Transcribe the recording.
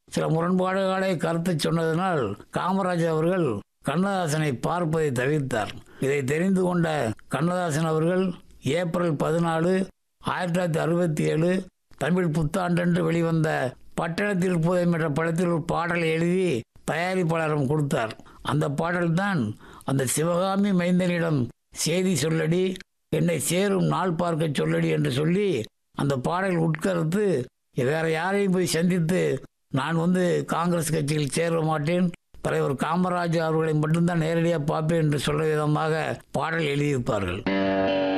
சில முரண்பாடுகளை கருத்து சொன்னதனால் காமராஜர் அவர்கள் கண்ணதாசனை பார்ப்பதை தவிர்த்தார் இதை தெரிந்து கொண்ட கண்ணதாசன் அவர்கள் ஏப்ரல் பதினாலு ஆயிரத்தி தொள்ளாயிரத்தி அறுபத்தி ஏழு தமிழ் புத்தாண்டன்று வெளிவந்த பட்டணத்தில் புதையும் என்ற படத்தில் ஒரு பாடலை எழுதி தயாரிப்பாளரிடம் கொடுத்தார் அந்த பாடல்தான் அந்த சிவகாமி மைந்தனிடம் செய்தி சொல்லடி என்னை சேரும் நாள் பார்க்க சொல்லடி என்று சொல்லி அந்த பாடல் உட்கருத்து வேற யாரையும் போய் சந்தித்து நான் வந்து காங்கிரஸ் கட்சியில் சேர மாட்டேன் தலைவர் காமராஜர் அவர்களை மட்டும்தான் நேரடியாக பார்ப்பேன் என்று சொல்ல விதமாக பாடல் எழுதியிருப்பார்கள்